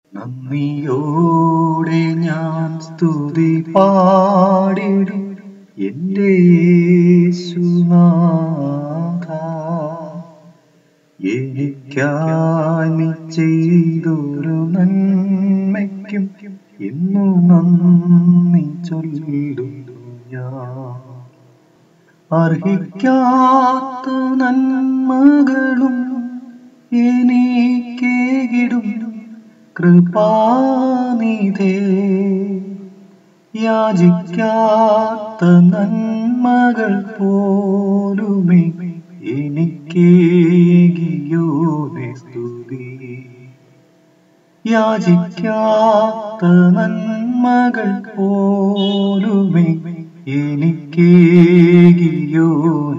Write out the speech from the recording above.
നന്ദിയോടെ ഞാൻ സ്തുതി പാടിടും എന്റെ യേശുനാഥ എനിക്കായി നീ ചെയ്തൊരു നന്മയ്ക്കും ഇന്നു നന്ദി ചൊല്ലുന്നു ഞാൻ അർഹിക്കാത്ത നന്മകളും എനിക്കേകിടും കൃപാനിധേ യാചിക്കാത്ത നന്മകൾ പോലുമേ എനിക്കേകിയോനെ സ്തുതി യാചിക്കാത്ത നന്മകൾ പോലുമേ എനിക്കേകിയോനെ